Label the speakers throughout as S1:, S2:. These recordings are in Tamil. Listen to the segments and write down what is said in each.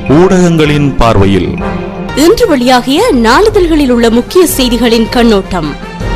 S1: ஊடகங்களின் பார்வையில்
S2: இன்று வெளியாகிய நாளிதழ்களில் உள்ள முக்கிய செய்திகளின் கண்ணோட்டம்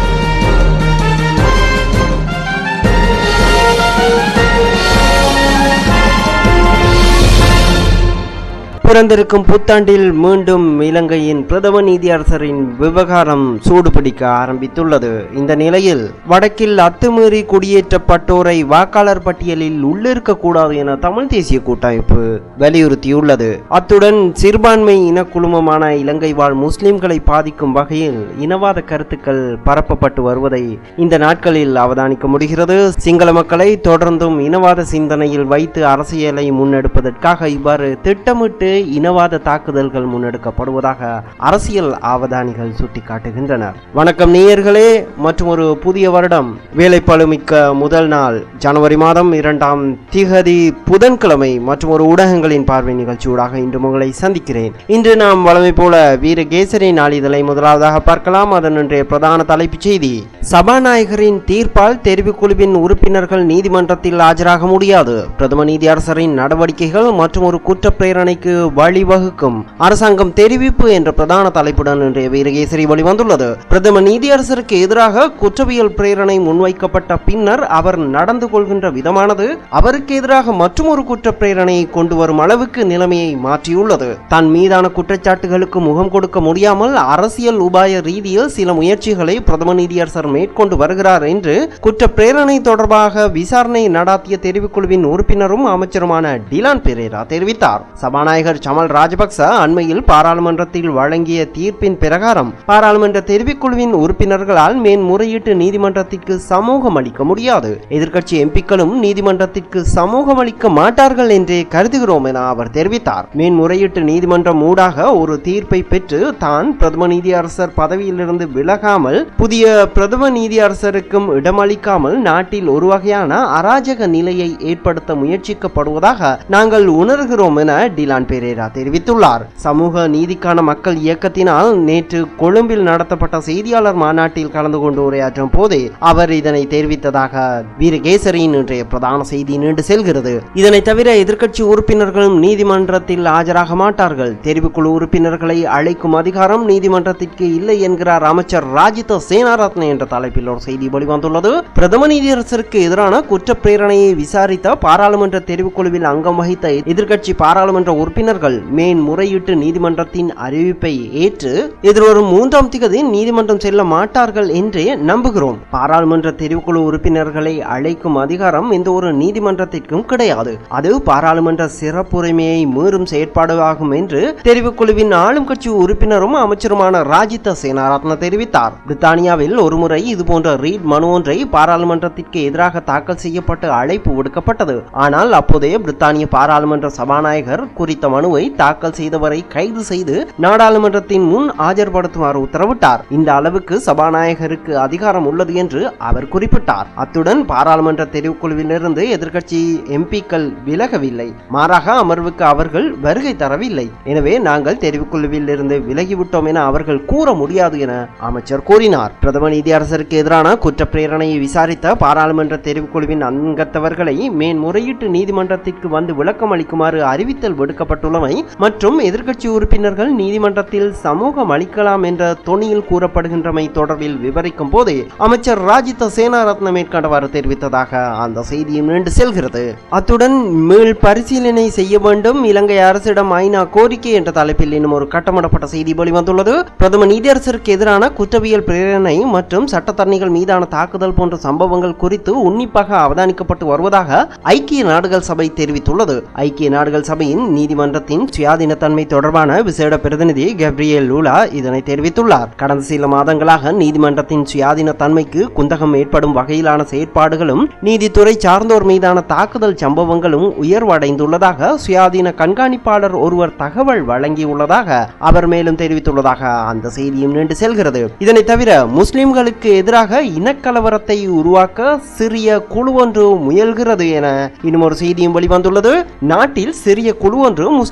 S3: பிறந்திருக்கும் புத்தாண்டில் மீண்டும் இலங்கையின் பிரதம நீதியரசரின் விவகாரம் சூடுபிடிக்க ஆரம்பித்துள்ளது இந்த நிலையில் வடக்கில் அத்துமீறி குடியேற்றப்பட்டோரை வாக்காளர் பட்டியலில் உள்ளிருக்கக்கூடாது என தமிழ் தேசிய கூட்டமைப்பு வலியுறுத்தியுள்ளது அத்துடன் சிறுபான்மை இனக்குழுமமான இலங்கை வாழ் முஸ்லிம்களை பாதிக்கும் வகையில் இனவாத கருத்துக்கள் பரப்பப்பட்டு வருவதை இந்த நாட்களில் அவதானிக்க முடிகிறது சிங்கள மக்களை தொடர்ந்தும் இனவாத சிந்தனையில் வைத்து அரசியலை முன்னெடுப்பதற்காக இவ்வாறு திட்டமிட்டு இனவாத தாக்குதல்கள் முன்னெடுக்கப்படுவதாக அரசியல் அவதானிகள் சுட்டிக்காட்டுகின்றனர் வணக்கம் நேயர்களே மற்றும் ஒரு புதிய வருடம் வேலைப்பளுமிக்க முதல் நாள் ஜனவரி மாதம் இரண்டாம் திகதி புதன்கிழமை மற்றும் ஒரு ஊடகங்களின் பார்வை நிகழ்ச்சியூடாக இன்று உங்களை சந்திக்கிறேன் இன்று நாம் வழமை போல வீரகேசரி நாளிதழை முதலாவதாக பார்க்கலாம் அதன் இன்றைய பிரதான தலைப்புச் செய்தி சபாநாயகரின் தீர்ப்பால் தெரிவுக்குழுவின் உறுப்பினர்கள் நீதிமன்றத்தில் ஆஜராக முடியாது பிரதம நீதியரசரின் நடவடிக்கைகள் மற்றும் ஒரு குற்றப் பிரேரணைக்கு வழிவகுக்கும் அரசாங்கம் தெரிவிப்பு என்ற பிரதான தலைப்புடன் இன்றைய வீரகேசரி வெளிவந்துள்ளது பிரதம நீதியரசருக்கு எதிராக குற்றவியல் பிரேரணை முன்வைக்கப்பட்ட பின்னர் அவர் நடந்து கொள்கின்ற விதமானது அவருக்கு எதிராக மற்றொரு குற்ற பிரேரணையை கொண்டு வரும் அளவுக்கு நிலைமையை மாற்றியுள்ளது தன் மீதான குற்றச்சாட்டுகளுக்கு முகம் கொடுக்க முடியாமல் அரசியல் உபாய ரீதியில் சில முயற்சிகளை பிரதம நீதியரசர் மேற்கொண்டு வருகிறார் என்று குற்ற பிரேரணை தொடர்பாக விசாரணை நடாத்திய தெரிவுக்குழுவின் உறுப்பினரும் அமைச்சருமான டிலான் பெரேரா தெரிவித்தார் சபாநாயகர் சமல் ராஜபக்ச அண்மையில் பாராளுமன்றத்தில் வழங்கிய தீர்ப்பின் பிரகாரம் பாராளுமன்ற தெரிவுக்குழுவின் உறுப்பினர்களால் மேன்முறையீட்டு நீதிமன்றத்திற்கு சமூகம் அளிக்க முடியாது எதிர்க்கட்சி எம்பிக்களும் நீதிமன்றத்திற்கு சமூகம் அளிக்க மாட்டார்கள் என்றே கருதுகிறோம் என அவர் தெரிவித்தார் மேன்முறையீட்டு நீதிமன்றம் ஊடாக ஒரு தீர்ப்பை பெற்று தான் பிரதம நீதியரசர் பதவியிலிருந்து விலகாமல் புதிய பிரதம நீதியரசருக்கும் இடமளிக்காமல் நாட்டில் ஒரு வகையான அராஜக நிலையை ஏற்படுத்த முயற்சிக்கப்படுவதாக நாங்கள் உணர்கிறோம் என டிலான் பெரேரா தெரிவித்துள்ளார் சமூக நீதிக்கான மக்கள் இயக்கத்தினால் நேற்று கொழும்பில் நடத்தப்பட்ட செய்தியாளர் மாநாட்டில் கலந்து கொண்டு உரையாற்றும் போதே அவர் இதனை தெரிவித்ததாக வீரகேசரியின் இன்றைய பிரதான செய்தி நீண்டு செல்கிறது இதனை தவிர எதிர்க்கட்சி உறுப்பினர்களும் நீதிமன்றத்தில் ஆஜராக மாட்டார்கள் தெரிவுக்குழு உறுப்பினர்களை அழைக்கும் அதிகாரம் நீதிமன்றத்திற்கு இல்லை என்கிறார் அமைச்சர் ராஜித சேனாரத்ன என்ற தலைப்பில் ஒரு செய்தி வெளிவந்துள்ளது பிரதம நீதியரசருக்கு எதிரான குற்ற பிரேரணையை விசாரித்த பாராளுமன்ற தெரிவுக்குழுவில் அங்கம் வகித்த எதிர்க்கட்சி பாராளுமன்ற உறுப்பினர்கள் மேன்முறையீட்டு நீதிமன்றத்தின் அறிவிப்பை ஏற்று எதிர்வரும் மூன்றாம் திகதி நீதிமன்றம் செல்ல மாட்டார்கள் என்றே நம்புகிறோம் பாராளுமன்ற தெரிவுக்குழு உறுப்பினர்களை அழைக்கும் அதிகாரம் எந்த ஒரு நீதிமன்றத்திற்கும் கிடையாது அது பாராளுமன்ற சிறப்புரிமையை மீறும் செயற்பாடு ஆகும் என்று தெரிவுக்குழுவின் ஆளும் கட்சி உறுப்பினரும் அமைச்சருமான ராஜித சேனாரத்ன தெரிவித்தார் பிரித்தானியாவில் ஒருமுறை இதுபோன்ற ரீட் மனு ஒன்றை பாராளுமன்றத்திற்கு எதிராக தாக்கல் செய்யப்பட்டு அழைப்பு விடுக்கப்பட்டது ஆனால் அப்போதைய பிரித்தானிய பாராளுமன்ற சபாநாயகர் குறித்த மனுவை தாக்கல் செய்தவரை கைது செய்து நாடாளுமன்றத்தின் முன் ஆஜர்படுத்துமாறு உத்தரவிட்டார் இந்த அளவுக்கு சபாநாயகருக்கு அதிகாரம் உள்ளது என்று அவர் குறிப்பிட்டார் அத்துடன் பாராளுமன்ற தெரிவுக்குழுவிலிருந்து எதிர்க்கட்சி எம்பிக்கள் விலகவில்லை மாறாக அமர்வுக்கு அவர்கள் வருகை தரவில்லை எனவே நாங்கள் தெரிவுக்குழுவில் இருந்து விலகிவிட்டோம் என அவர்கள் கூற முடியாது என அமைச்சர் கூறினார் பிரதம நீதியரசருக்கு எதிரான குற்ற பிரேரணையை விசாரித்த பாராளுமன்ற தெரிவுக்குழுவின் அங்கத்தவர்களை மேன்முறையீட்டு நீதிமன்றத்திற்கு வந்து விளக்கம் அளிக்குமாறு அறிவித்தல் விடுக்கப்பட்டுள்ளமை மற்றும் எதிர்க்கட்சி உறுப்பினர்கள் நீதிமன்றத்தில் சமூகம் அளிக்கலாம் என்ற தொனியில் கூறப்படுகின்றமை தொடர்பில் விவரிக்கும் போதே அமைச்சர் ராஜித சேனாரத்ன மேற்கண்டவாறு தெரிவித்ததாக அந்த செய்தியும் நீண்டு செல்கிறது அத்துடன் மீள் பரிசீலனை செய்ய வேண்டும் இலங்கை அரசிடம் ஐநா கோரிக்கை என்ற தலைப்பில் இன்னும் ஒரு கட்டமிடப்பட்ட செய்தி வெளிவந்துள்ளது பிரதம நீதியரசருக்கு எதிரான குற்றவியல் பிரேரணை மற்றும் சட்டத்தரணிகள் மீதான தாக்குதல் போன்ற சம்பவங்கள் குறித்து உன்னிப்பாக அவதானிக்கப்பட்டு வருவதாக ஐக்கிய நாடுகள் சபை தெரிவித்துள்ளது ஐக்கிய நாடுகள் சபையின் நீதிமன்றத்தின் சுயாதீனத்தன்மை தொடர்பான விசேட பிரதிநிதி கப்ரியல் லூலா இதனை தெரிவித்துள்ளார் கடந்த சில மாதங்களாக நீதிமன்றத்தின் சுயாதீன தன்மைக்கு குந்தகம் ஏற்படும் வகையிலான செயற்பாடுகளும் நீதித்துறை சார்ந்தோர் மீதான தாக்குதல் சம்பவங்களும் உயர்வடைந்துள்ளதாக சுயாதீன கண்காணிப்பாளர் ஒருவர் தகவல் வழங்கியுள்ளதாக அவர் மேலும் தெரிவித்துள்ளதாக அந்த செய்தியும் நீண்டு செல்கிறது இதனை தவிர முஸ்லிம்களுக்கு எதிராக இனக்கலவரத்தை உருவாக்க சிறிய குழு ஒன்று முயல்கிறது என இன்னும் ஒரு செய்தியும் வெளிவந்துள்ளது நாட்டில் சிறிய குழு ஒன்று முஸ்லிம்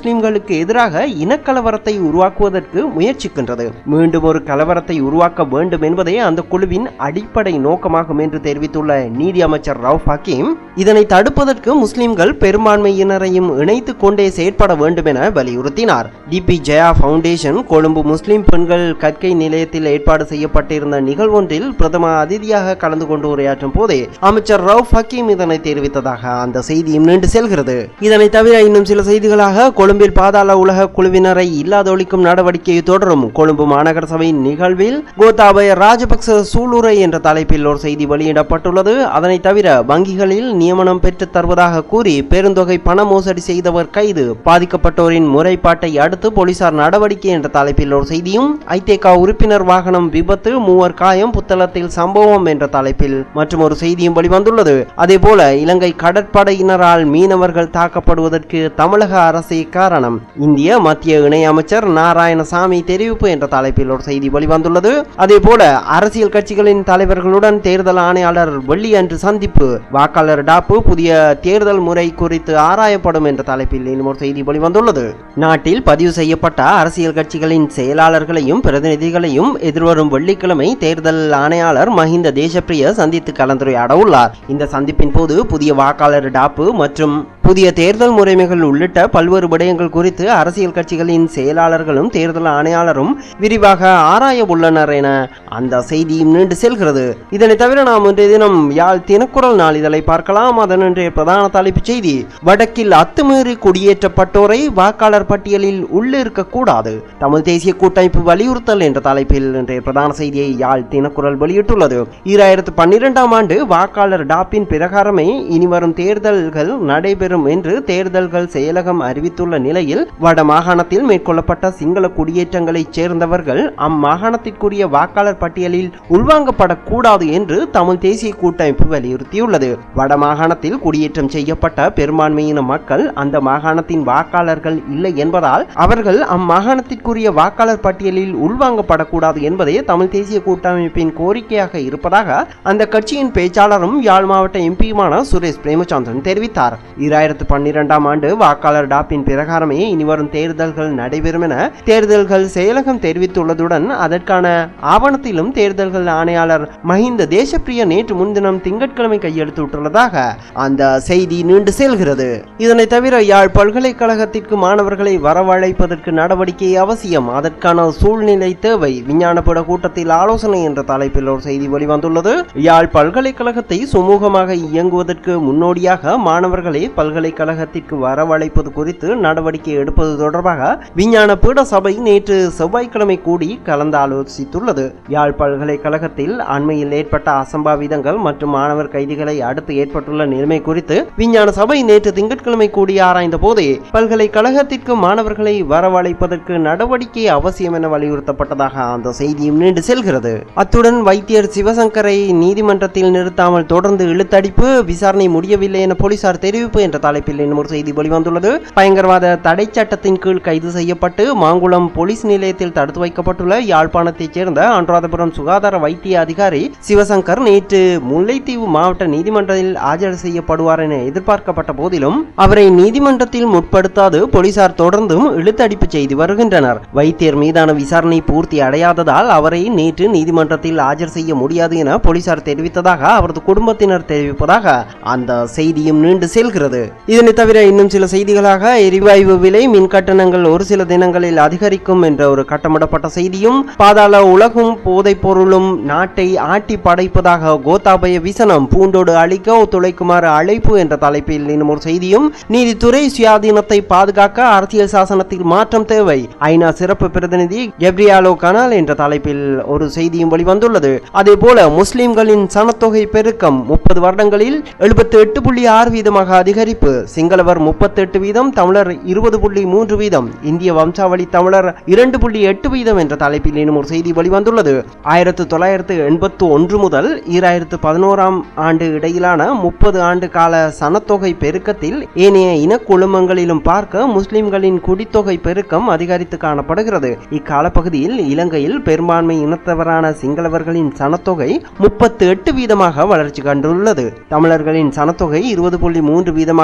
S3: முஸ்லிம்களுக்கு எதிராக இனக்கலவரத்தை உருவாக்குவதற்கு முயற்சிக்கின்றது மீண்டும் ஒரு கலவரத்தை உருவாக்க வேண்டும் என்பதே அந்த குழுவின் அடிப்படை நோக்கமாகும் என்று தெரிவித்துள்ள நீதி அமைச்சர் ரவுப் ஹக்கீம் இதனை தடுப்பதற்கு முஸ்லிம்கள் பெரும்பான்மையினரையும் இணைத்து கொண்டே செயற்பட வேண்டும் என வலியுறுத்தினார் டிபி ஜெயா ஃபவுண்டேஷன் கொழும்பு முஸ்லிம் பெண்கள் கற்கை நிலையத்தில் ஏற்பாடு செய்யப்பட்டிருந்த நிகழ்வொன்றில் பிரதம அதிதியாக கலந்து கொண்டு உரையாற்றும் போதே அமைச்சர் ரவுப் ஹக்கீம் இதனை தெரிவித்ததாக அந்த செய்தியும் நீண்டு செல்கிறது இதனை தவிர இன்னும் சில செய்திகளாக கொழும்பில் பாதாள உலக குழுவினரை இல்லாதொழிக்கும் நடவடிக்கை தொடரும் கொழும்பு மாநகர சபை நிகழ்வில் கோத்தாபய ராஜபக்ச சூளுரை என்ற தலைப்பில் ஒரு செய்தி வெளியிடப்பட்டுள்ளது அதனை தவிர வங்கிகளில் நியமனம் பெற்றுத் தருவதாக கூறி பெருந்தொகை பண மோசடி செய்தவர் கைது பாதிக்கப்பட்டோரின் முறைப்பாட்டை அடுத்து போலீசார் நடவடிக்கை என்ற தலைப்பில் ஒரு செய்தியும் ஐதேகா உறுப்பினர் வாகனம் விபத்து மூவர் காயம் புத்தளத்தில் சம்பவம் என்ற தலைப்பில் மற்றும் ஒரு செய்தியும் வெளிவந்துள்ளது அதேபோல இலங்கை கடற்படையினரால் மீனவர்கள் தாக்கப்படுவதற்கு தமிழக அரசே காரணம் இந்திய மத்திய இணையமைச்சர் நாராயணசாமி தெரிவிப்பு என்ற தலைப்பில் ஒரு செய்தி வெளிவந்துள்ளது அதேபோல அரசியல் கட்சிகளின் தலைவர்களுடன் தேர்தல் ஆணையாளர் வெள்ளி அன்று சந்திப்பு வாக்காளர் டாப்பு புதிய தேர்தல் முறை குறித்து ஆராயப்படும் என்ற தலைப்பில் இன்னும் ஒரு செய்தி வெளிவந்துள்ளது நாட்டில் பதிவு செய்யப்பட்ட அரசியல் கட்சிகளின் செயலாளர்களையும் பிரதிநிதிகளையும் எதிர்வரும் வெள்ளிக்கிழமை தேர்தல் ஆணையாளர் மஹிந்த தேசப்பிரிய சந்தித்து கலந்துரையாட உள்ளார் இந்த சந்திப்பின் போது புதிய வாக்காளர் டாப்பு மற்றும் புதிய தேர்தல் முறைமைகள் உள்ளிட்ட பல்வேறு விடயங்கள் குறித்து அரசியல் கட்சிகளின் செயலாளர்களும் தேர்தல் ஆணையாளரும் விரிவாக ஆராய உள்ளனர் என அந்த செய்தியும் நீண்டு செல்கிறது இதனை தவிர நாம் இன்றைய தினம் யாழ் தினக்குரல் நாளிதழை பார்க்கலாம் அதன் இன்றைய பிரதான தலைப்புச் செய்தி வடக்கில் அத்துமீறி குடியேற்றப்பட்டோரை வாக்காளர் பட்டியலில் உள்ளிருக்க கூடாது தமிழ் தேசிய கூட்டமைப்பு வலியுறுத்தல் என்ற தலைப்பில் இன்றைய பிரதான செய்தியை யாழ் தினக்குரல் வெளியிட்டுள்ளது ஈராயிரத்து பன்னிரெண்டாம் ஆண்டு வாக்காளர் டாப்பின் பிரகாரமே இனிவரும் தேர்தல்கள் நடைபெறும் என்று தேர்தல்கள் செயலகம் அறிவித்துள்ள நிலையில் வட மாகாணத்தில் மேற்கொள்ளப்பட்ட சிங்கள குடியேற்றங்களைச் சேர்ந்தவர்கள் அம்மாகாணத்திற்குரிய வாக்காளர் பட்டியலில் உள்வாங்கப்படக்கூடாது என்று தமிழ் தேசிய கூட்டமைப்பு வலியுறுத்தியுள்ளது வட மாகாணத்தில் குடியேற்றம் செய்யப்பட்ட பெரும்பான்மையின மக்கள் அந்த மாகாணத்தின் வாக்காளர்கள் இல்லை என்பதால் அவர்கள் அம்மாகாணத்திற்குரிய வாக்காளர் பட்டியலில் உள்வாங்கப்படக்கூடாது என்பதே தமிழ் தேசிய கூட்டமைப்பின் கோரிக்கையாக இருப்பதாக அந்த கட்சியின் பேச்சாளரும் யாழ் மாவட்ட எம்பியுமான சுரேஷ் பிரேமச்சந்திரன் தெரிவித்தார் இராயிரத்து பன்னிரெண்டாம் ஆண்டு வாக்காளர் டாப்பின் பிரகாரமே இனிவரும் தேர்தல்கள் நடைபெறும் என தேர்தல்கள் செயலகம் தெரிவித்துள்ளதுடன் அதற்கான ஆவணத்திலும் தேர்தல்கள் ஆணையாளர் மஹிந்த தேசப்பிரிய நேற்று முன்தினம் திங்கட்கிழமை கையெழுத்திட்டுள்ளதாக அந்த செய்தி நீண்டு செல்கிறது இதனை தவிர யாழ் பல்கலைக்கழகத்திற்கு மாணவர்களை வரவழைப்பதற்கு நடவடிக்கை அவசியம் அதற்கான சூழ்நிலை தேவை விஞ்ஞானப்பட கூட்டத்தில் ஆலோசனை என்ற தலைப்பில் ஒரு செய்தி வெளிவந்துள்ளது யாழ் பல்கலைக்கழகத்தை சுமூகமாக இயங்குவதற்கு முன்னோடியாக மாணவர்களை பல்கலைக்கழகத்திற்கு வரவழைப்பது குறித்து நடவடிக்கை எடுப்பது தொடர்பாக விஞ்ஞான பீட சபை நேற்று செவ்வாய்க்கிழமை கூடி கலந்து ஆலோசித்துள்ளது யாழ் பல்கலைக்கழகத்தில் அண்மையில் ஏற்பட்ட அசம்பாவிதங்கள் மற்றும் மாணவர் கைதிகளை அடுத்து ஏற்பட்டுள்ள நிலைமை குறித்து விஞ்ஞான சபை நேற்று திங்கட்கிழமை கூடி ஆராய்ந்த போதே பல்கலைக்கழகத்திற்கு மாணவர்களை வரவழைப்பதற்கு நடவடிக்கை அவசியம் என வலியுறுத்தப்பட்டதாக அந்த செய்தியும் நீண்டு செல்கிறது அத்துடன் வைத்தியர் சிவசங்கரை நீதிமன்றத்தில் நிறுத்தாமல் தொடர்ந்து இழுத்தடிப்பு விசாரணை முடியவில்லை என போலீசார் தெரிவிப்பு என்ற தலைப்பில் இன்னும் ஒரு செய்தி வெளிவந்துள்ளது பயங்கரவாத தடை சட்டத்தின் கீழ் கைது செய்யப்பட்டு மாங்குளம் போலீஸ் நிலையத்தில் தடுத்து வைக்கப்பட்டுள்ள யாழ்ப்பாணத்தைச் சேர்ந்த அனுராதபுரம் சுகாதார வைத்திய அதிகாரி சிவசங்கர் நேற்று முல்லைத்தீவு மாவட்ட நீதிமன்றத்தில் ஆஜர் செய்யப்படுவார் என எதிர்பார்க்கப்பட்ட போதிலும் அவரை நீதிமன்றத்தில் முற்படுத்தாது போலீசார் தொடர்ந்தும் இழுத்தடிப்பு செய்து வருகின்றனர் வைத்தியர் மீதான விசாரணை பூர்த்தி அடையாததால் அவரை நேற்று நீதிமன்றத்தில் ஆஜர் செய்ய முடியாது என போலீசார் தெரிவித்ததாக அவரது குடும்பத்தினர் தெரிவிப்பதாக அந்த செய்தியும் நீண்டு செல்கிறது இதனை தவிர இன்னும் சில செய்திகளாக எரிவாயு விலை மின் கட்டணங்கள் ஒரு சில தினங்களில் அதிகரிக்கும் என்ற ஒரு கட்டமிடப்பட்ட செய்தியும் பாதாள உலகும் போதைப் பொருளும் நாட்டை ஆட்டி படைப்பதாக கோத்தாபய விசனம் பூண்டோடு அழிக்க ஒத்துழைக்குமாறு அழைப்பு என்ற தலைப்பில் இன்னும் ஒரு செய்தியும் நீதித்துறை சுயாதீனத்தை பாதுகாக்க அரசியல் சாசனத்தில் மாற்றம் தேவை ஐநா சிறப்பு பிரதிநிதி கெப்ரியாலோ கனால் என்ற தலைப்பில் ஒரு செய்தியும் வெளிவந்துள்ளது அதே போல முஸ்லிம்களின் சனத்தொகை பெருக்கம் முப்பது வருடங்களில் எழுபத்தி எட்டு புள்ளி ஆறு வீதமாக அதிகரிப்பு சிங்களவர் முப்பத்தி எட்டு வீதம் தமிழர் இருபது புள்ளி மூன்று வீதம் இந்திய வம்சாவளி தமிழர் இரண்டு புள்ளி எட்டு வீதம் என்ற தலைப்பில் இன்னும் ஒரு செய்தி வெளிவந்துள்ளது ஆயிரத்து தொள்ளாயிரத்து எண்பத்து ஒன்று முதல் ஈராயிரத்து பதினோராம் ஆண்டு இடையிலான முப்பது ஆண்டு கால சனத்தொகை பெருக்கத்தில் ஏனைய இனக்குழுமங்களிலும் பார்க்க முஸ்லிம்களின் குடித்தொகை பெருக்கம் அதிகரித்து காணப்படுகிறது இக்காலப்பகுதியில் இலங்கையில் பெரும்பான்மை இனத்தவரான சிங்களவர்களின் சனத்தொகை முப்பத்து எட்டு வீதமாக வளர்ச்சி கண்டுள்ளது தமிழர்களின் சனத்தொகை இருபது புள்ளி மூன்று வீதமாக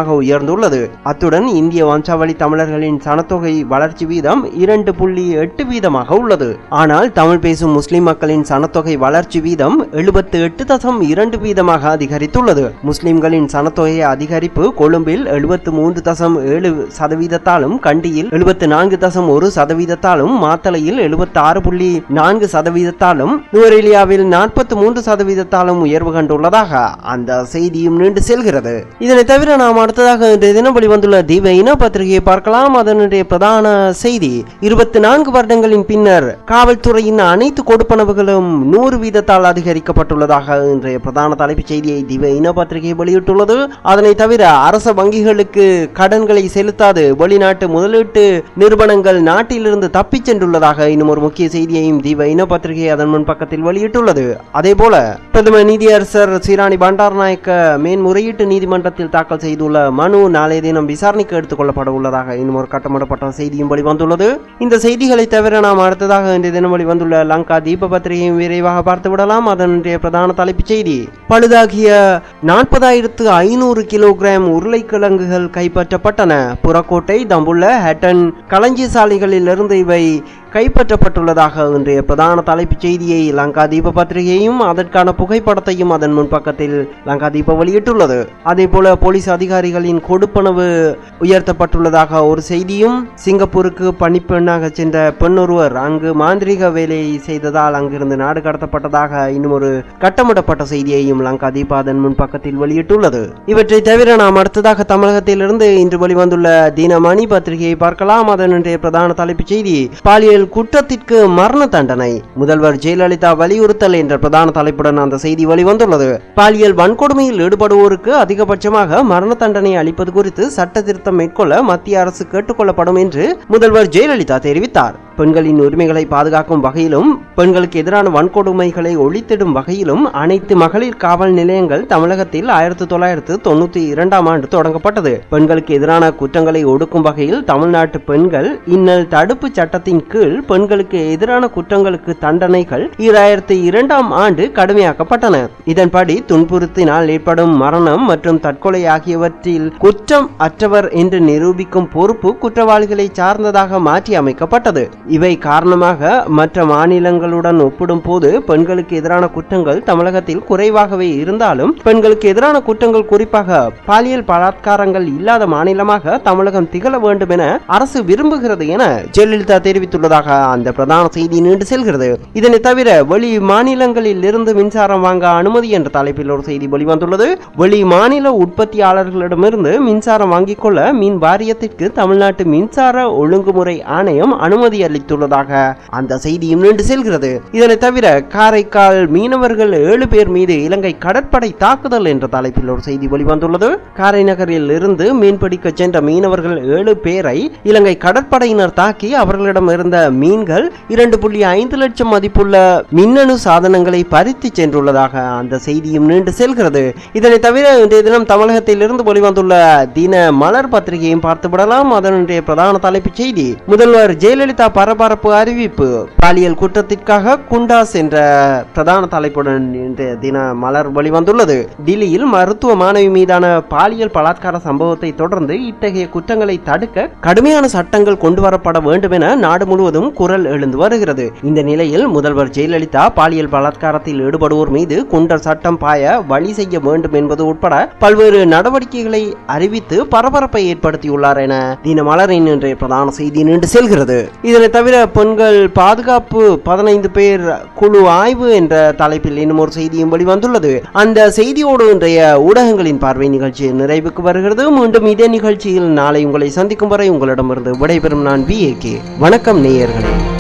S3: வீதமாக உயர்ந்துள்ளது அத்துடன் இந்திய வம்சாவளி தமிழர்களின் சனத்தொகை வளர்ச்சி வீதம் இரண்டு புள்ளி எட்டு வீதமாக உள்ளது ஆனால் தமிழ் பேசும் முஸ்லிம் மக்களின் சனத்தொகை வளர்ச்சி வீதம் எழுபத்து எட்டு தசம் இரண்டு வீதமாக அதிகரித்துள்ளது முஸ்லிம்களின் சனத்தொகை அதிகரிப்பு கொழும்பில் எழுபத்து மூன்று தசம் ஏழு சதவீதத்தாலும் கண்டியில் எழுபத்து நான்கு தசம் ஒரு சதவீதத்தாலும் மாத்தளையில் எழுபத்தி ஆறு புள்ளி நான்கு சதவீதத்தாலும் நுவரெலியாவில் நாற்பத்தி மூன்று சதவீதத்தாலும் உயர்வு கண்டுள்ளதாக அந்த செய்தியும் நீண்டு செல்கிறது இதனை தவிர நாம் அடுத்ததாக இன்றைய தினம் வெளிவந்துள்ள தீப இன பத்திரிகையை பார்க்கலாம் அதனுடைய பிரதான செய்தி இருபத்தி நான்கு வருடங்களின் பின்னர் காவல்துறையின் அனைத்து கொடுப்பனவுகளும் நூறு வீதத்தால் அதிகரிக்கப்பட்டுள்ளதாக இன்றைய பிரதான தலைப்புச் செய்தியை தீப இன பத்திரிகை வெளியிட்டுள்ளது அதனை தவிர அரச வங்கிகளுக்கு கடன்களை செலுத்தாது வெளிநாட்டு முதலீட்டு நிறுவனங்கள் நாட்டிலிருந்து தப்பிச் சென்றுள்ளதாக இன்னும் ஒரு முக்கிய செய்தியையும் தீப இன பத்திரிகை அதன் முன் பக்கத்தில் வெளியிட்டுள்ளது அதேபோல பிரதம நீதியரசர் சீராணி பண்டாரநாயக்க மேன்முறையீட்டு நீதிமன்றத்தில் தாக்கல் செய்துள்ள மனு நாளைய தினம் விசாரணைக்கு எடுத்துக் கொள்ளப்பட உள்ளதாக இன்னும் ஒரு கட்டமிடப்பட்ட செய்தியும் வெளிவந்துள்ளது இந்த செய்திகளை தவிர நாம் அடுத்ததாக இன்றைய தினம் வெளிவந்துள்ள லங்கா தீப பத்திரிகையும் விரைவாக பார்த்து விடலாம் அதனுடைய பிரதான தலைப்புச் செய்தி பழுதாகிய நாற்பதாயிரத்து ஐநூறு கிலோகிராம் உருளைக்கிழங்குகள் கைப்பற்றப்பட்டன புறக்கோட்டை தம்புள்ள ஹேட்டன் களஞ்சியசாலைகளிலிருந்து இவை கைப்பற்றப்பட்டுள்ளதாக இன்றைய பிரதான தலைப்புச் செய்தியை லங்கா தீப பத்திரிகையும் அதற்கான புகைப்படத்தையும் அதன் முன்பக்கத்தில் லங்கா தீப வெளியிட்டுள்ளது அதே போல போலீஸ் அதிகாரிகளின் கொடுப்பனவு உயர்த்தப்பட்டுள்ளதாக ஒரு செய்தியும் சிங்கப்பூருக்கு பணிப்பெண்ணாக சென்ற பெண்ணொருவர் அங்கு மாந்திரிக வேலையை செய்ததால் அங்கிருந்து நாடு கடத்தப்பட்டதாக இன்னும் ஒரு கட்டமிடப்பட்ட செய்தியையும் லங்கா தீபா அதன் முன்பக்கத்தில் வெளியிட்டுள்ளது இவற்றை தவிர நாம் அடுத்ததாக தமிழகத்திலிருந்து இன்று வெளிவந்துள்ள தினமணி பத்திரிகையை பார்க்கலாம் அதனுடைய பிரதான தலைப்புச் செய்தி பாலியல் குற்றத்திற்கு மரண தண்டனை முதல்வர் ஜெயலலிதா வலியுறுத்தல் என்ற பிரதான தலைப்புடன் அந்த செய்தி வெளிவந்துள்ளது பாலியல் வன்கொடுமையில் ஈடுபடுவோருக்கு அதிகபட்சமாக மரண தண்டனை அளிப்பது குறித்து சட்ட திருத்தம் மேற்கொள்ள மத்திய அரசு கேட்டுக்கொள்ளப்படும் என்று முதல்வர் ஜெயலலிதா தெரிவித்தார் பெண்களின் உரிமைகளை பாதுகாக்கும் வகையிலும் பெண்களுக்கு எதிரான வன்கொடுமைகளை ஒழித்திடும் வகையிலும் அனைத்து மகளிர் காவல் நிலையங்கள் தமிழகத்தில் ஆயிரத்தி தொள்ளாயிரத்து தொண்ணூத்தி இரண்டாம் ஆண்டு தொடங்கப்பட்டது பெண்களுக்கு எதிரான குற்றங்களை ஒடுக்கும் வகையில் தமிழ்நாட்டு பெண்கள் இன்னல் தடுப்பு சட்டத்தின் கீழ் பெண்களுக்கு எதிரான குற்றங்களுக்கு தண்டனைகள் ஈராயிரத்தி இரண்டாம் ஆண்டு கடுமையாக்கப்பட்டன இதன்படி துன்புறுத்தினால் ஏற்படும் மரணம் மற்றும் தற்கொலை ஆகியவற்றில் குற்றம் அற்றவர் என்று நிரூபிக்கும் பொறுப்பு குற்றவாளிகளை சார்ந்ததாக மாற்றி அமைக்கப்பட்டது இவை காரணமாக மற்ற மாநிலங்களுடன் ஒப்பிடும் போது பெண்களுக்கு எதிரான குற்றங்கள் தமிழகத்தில் குறைவாகவே இருந்தாலும் பெண்களுக்கு எதிரான குற்றங்கள் குறிப்பாக பாலியல் பலாத்காரங்கள் இல்லாத மாநிலமாக தமிழகம் திகழ வேண்டும் என அரசு விரும்புகிறது என ஜெயலலிதா தெரிவித்துள்ளதாக அந்த பிரதான செய்தி நீண்டு செல்கிறது இதனை தவிர வெளி மாநிலங்களில் இருந்து மின்சாரம் வாங்க அனுமதி என்ற தலைப்பில் ஒரு செய்தி வெளிவந்துள்ளது வெளி மாநில உற்பத்தியாளர்களிடமிருந்து மின்சாரம் வாங்கிக் கொள்ள மின் வாரியத்திற்கு தமிழ்நாட்டு மின்சார ஒழுங்குமுறை ஆணையம் அனுமதி அளித்துள்ளதாக அந்த செய்தியும் நீண்டு செல்கிறது இதனை தவிர காரைக்கால் மீனவர்கள் ஏழு பேர் மீது இலங்கை கடற்படை தாக்குதல் என்ற தலைப்பில் ஒரு செய்தி வெளிவந்துள்ளது காரை நகரில் இருந்து மீன்பிடிக்க சென்ற மீனவர்கள் ஏழு பேரை இலங்கை கடற்படையினர் தாக்கி அவர்களிடம் இருந்த மீன்கள் இரண்டு புள்ளி ஐந்து லட்சம் மதிப்புள்ள மின்னணு சாதனங்களை பறித்து சென்றுள்ளதாக அந்த செய்தியும் நீண்டு செல்கிறது இதனை தவிர இன்றைய தினம் தமிழகத்திலிருந்து வெளிவந்துள்ள தின மலர் பத்திரிகையும் பார்த்து விடலாம் அதனுடைய பிரதான தலைப்புச் செய்தி முதல்வர் ஜெயலலிதா பரபரப்பு அறிவிப்பு பாலியல் குற்றத்திற்காக குண்டாஸ் என்ற பிரதான தலைப்புடன் இன்றைய தின மலர் வெளிவந்துள்ளது டில்லியில் மருத்துவ மாணவி மீதான பாலியல் பலாத்கார சம்பவத்தை தொடர்ந்து இத்தகைய குற்றங்களை தடுக்க கடுமையான சட்டங்கள் கொண்டு வரப்பட வேண்டும் என நாடு முழுவதும் குரல் எழுந்து வருகிறது இந்த நிலையில் முதல்வர் ஜெயலலிதா பாலியல் பலாத்காரத்தில் ஈடுபடுவோர் மீது குண்டர் சட்டம் பாய வழி செய்ய வேண்டும் என்பது உட்பட பல்வேறு நடவடிக்கைகளை அறிவித்து பரபரப்பை ஏற்படுத்தியுள்ளார் என தினமலரின் இன்றைய பிரதான செய்தி நீண்டு செல்கிறது இதனை தவிர பெண்கள் பாதுகாப்பு பதினைந்து பேர் குழு ஆய்வு என்ற தலைப்பில் இன்னும் ஒரு செய்தியும் வெளிவந்துள்ளது அந்த செய்தியோடு இன்றைய ஊடகங்களின் பார்வை நிகழ்ச்சி நிறைவுக்கு வருகிறது மீண்டும் இதே நிகழ்ச்சியில் நாளை உங்களை சந்திக்கும் வரை உங்களிடமிருந்து விடைபெறும் நான் வி வணக்கம் நேயர்களே